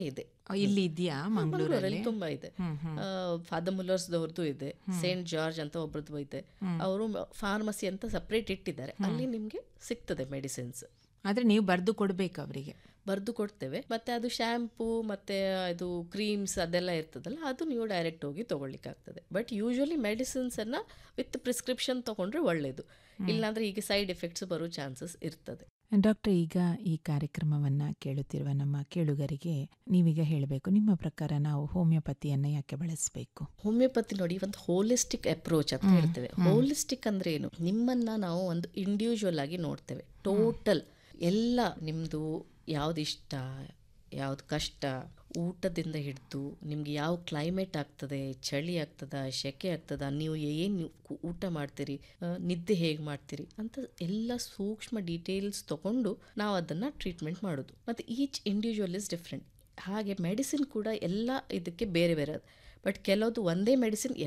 ಇದೆ ಇಲ್ಲಿ ಇದೆಯಾ ಮಂಗಳೂರಲ್ಲಿ ಮಂಗಳೂರಲ್ಲಿ ತುಂಬಾ ಇದೆ ಹ್ಮ್, ಹ್ಮ್. ಫಾದರ್ ಮುಲ್ಲರ್ಸ್ದವ್ರದ್ದು ಇದೆ ಸೇಂಟ್ ಜಾರ್ಜ್ ಅಂತ ಒಬ್ರದ್ದು ಇದೆ ಅವರು ಫಾರ್ಮಸಿ ಅಂತ ಸಪ್ರೇಟ್ ಇಟ್ಟಿದ್ದಾರೆ ಅಲ್ಲಿ ನಿಮ್ಗೆ ಸಿಗ್ತದೆ ಮೆಡಿಸಿನ್ಸ್ ಆದ್ರೆ ನೀವು ಬರೆದು ಕೊಡ್ಬೇಕು ಅವರಿಗೆ ಬರೆದು ಕೊಡ್ತೇವೆ ಮತ್ತೆ ಅದು ಶ್ಯಾಂಪೂ ಮತ್ತೆ ಇದು ಕ್ರೀಮ್ಸ್ ಅದೆಲ್ಲ ಇರ್ತದಲ್ಲ ಅದು ನೀವು ಡೈರೆಕ್ಟ್ ಹೋಗಿ ತಗೊಳ್ಲಿಕ್ಕೆ ಆಗ್ತದೆ ಬಟ್ ಯೂಶಲಿ ಮೆಡಿಸಿನ್ಸ್ ಅನ್ನ ವಿತ್ ಪ್ರಿಸ್ಕ್ರಿಪ್ಷನ್ ತಗೊಂಡ್ರೆ ಒಳ್ಳೇದು ಇಲ್ಲಾಂದ್ರೆ ಈಗ ಸೈಡ್ ಎಫೆಕ್ಟ್ಸ್ ಬರೋ ಚಾನ್ಸಸ್ ಇರ್ತದೆ ಡಾಕ್ಟರ್ ಈಗ ಈ ಕಾರ್ಯಕ್ರಮವನ್ನ ಕೇಳುತ್ತಿರುವ ನಮ್ಮ ಕೇಳುಗರಿಗೆ ನೀವೀಗ ಹೇಳಬೇಕು ನಿಮ್ಮ ಪ್ರಕಾರ ನಾವು ಹೋಮಿಯೋಪತಿಯನ್ನ ಯಾಕೆ ಬಳಸಬೇಕು ಹೋಮಿಯೋಪತಿ ನೋಡಿ ಒಂದು ಹೋಲಿಸ್ಟಿಕ್ ಅಪ್ರೋಚ್ ಅಂತ ಹೇಳ್ತೇವೆ ಹೋಲಿಸ್ಟಿಕ್ ಅಂದ್ರೆ ಏನು ನಿಮ್ಮನ್ನ ನಾವು ಒಂದು ಇಂಡಿವಿಜುವಲ್ ಆಗಿ ನೋಡ್ತೇವೆ ಟೋಟಲ್ ಎಲ್ಲ ನಿಮ್ಮದು ಯಾವ್ದು ಇಷ್ಟ ಯಾವ್ದು ಕಷ್ಟ ಊಟದಿಂದ ಹಿಡಿದು ನಿಮ್ಗೆ ಯಾವ ಕ್ಲೈಮೇಟ್ ಆಗ್ತದೆ ಚಳಿ ಆಗ್ತದ ಶೆಕೆ ಆಗ್ತದ ನೀವು ಏನು ಊಟ ಮಾಡ್ತೀರಿ ಆ, ನಿದ್ದೆ ಹೇಗೆ ಮಾಡ್ತೀರಿ ಅಂತ ಎಲ್ಲ ಸೂಕ್ಷ್ಮ ಡೀಟೇಲ್ಸ್ ತಗೊಂಡು ನಾವು ಅದನ್ನು ಟ್ರೀಟ್ಮೆಂಟ್ ಮಾಡೋದು ಮತ್ತು ಈಚ್ ಇಂಡಿವಿಜುವಲ್ ಇಸ್ ಡಿಫ್ರೆಂಟ್ ಹಾಗೆ ಮೆಡಿಸಿನ್ ಕೂಡ ಎಲ್ಲ ಇದಕ್ಕೆ ಬೇರೆ ಬೇರೆ ಬಟ್ ಕೆಲವೊಂದು ಒಂದೇ ಮೆಡಿಸಿನ್